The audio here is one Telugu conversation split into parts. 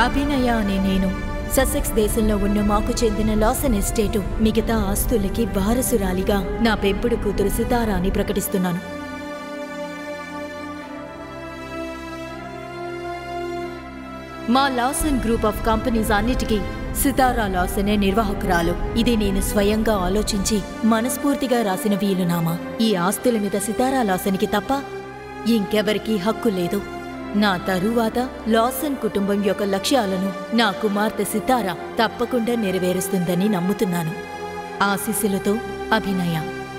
అభినయ అనే నేను ససెక్స్ దేశంలో ఉన్న మాకు చెందిన లాసన్ ఎస్టేటు మిగతా ఆస్తులకి వారసురాలిగా నా పెంపుడు కూతురు సితారాని ప్రకటిస్తున్నాను మా లాసన్ గ్రూప్ ఆఫ్ కంపెనీస్ అన్నిటికీ సితారా లాసనే నిర్వాహకురాలు ఇది నేను స్వయంగా ఆలోచించి మనస్ఫూర్తిగా రాసిన వీలునామా ఈ ఆస్తుల మీద సితారా లాసన్కి తప్ప ఇంకెవరికీ హక్కు లేదు నా తరువాత లాసన్ కుటుంబం యొక్క లక్ష్యాలను నా కుమార్తె సితారా తప్పకుండా నెరవేరుస్తుందని నమ్ముతున్నాను ఆశీస్సులతో అభినయ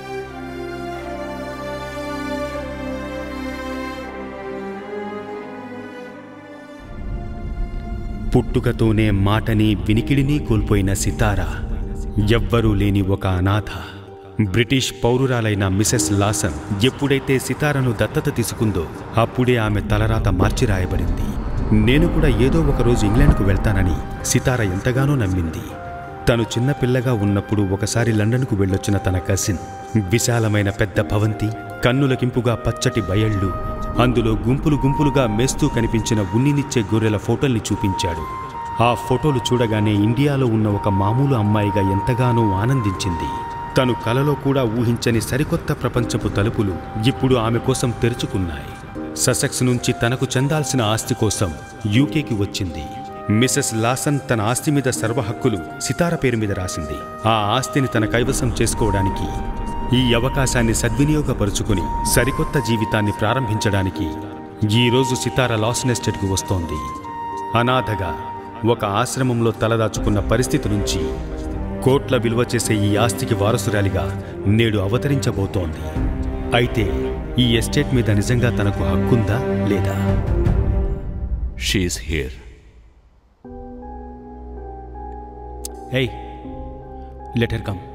పుట్టుకతోనే మాటని వినికిడిని కోల్పోయిన సితారా ఎవ్వరూ లేని ఒక అనాథ బ్రిటిష్ పౌరురాలైన మిసెస్ లాసన్ ఎప్పుడైతే సితారను దత్తత తీసుకుందో అప్పుడే ఆమె తలరాత మార్చి రాయబడింది నేను కూడా ఏదో ఒక రోజు ఇంగ్లాండ్కు వెళ్తానని సితార ఎంతగానో నమ్మింది తను చిన్నపిల్లగా ఉన్నప్పుడు ఒకసారి లండన్కు వెళ్ళొచ్చిన తన కసిన్ విశాలమైన పెద్ద భవంతి కన్నులకింపుగా పచ్చటి బయళ్ళు అందులో గుంపులు గుంపులుగా మేస్తూ కనిపించిన ఉన్నినిచ్చే గొర్రెల ఫోటోల్ని చూపించాడు ఆ ఫోటోలు చూడగానే ఇండియాలో ఉన్న ఒక మామూలు అమ్మాయిగా ఎంతగానో ఆనందించింది తను కలలో కూడా ఊహించని సరికొత్త ప్రపంచపు తలుపులు ఇప్పుడు ఆమె కోసం తెరుచుకున్నాయి ససెక్స్ నుంచి తనకు చెందాల్సిన ఆస్తి కోసం యూకేకి వచ్చింది మిసెస్ లాసన్ తన ఆస్తి మీద సర్వ హక్కులు సితార పేరు మీద రాసింది ఆ ఆస్తిని తన కైవసం చేసుకోవడానికి ఈ అవకాశాన్ని సద్వినియోగపరుచుకుని సరికొత్త జీవితాన్ని ప్రారంభించడానికి ఈరోజు సితార లాసన్ ఎస్టేట్కి వస్తోంది అనాథగా ఒక ఆశ్రమంలో తలదాచుకున్న పరిస్థితి నుంచి కోట్ల విలువ చేసే ఈ ఆస్తికి వారసురాలిగా నేడు అవతరించబోతోంది అయితే ఈ ఎస్టేట్ మీద నిజంగా తనకు హక్కుందా లేదా she is here Hey, let her come.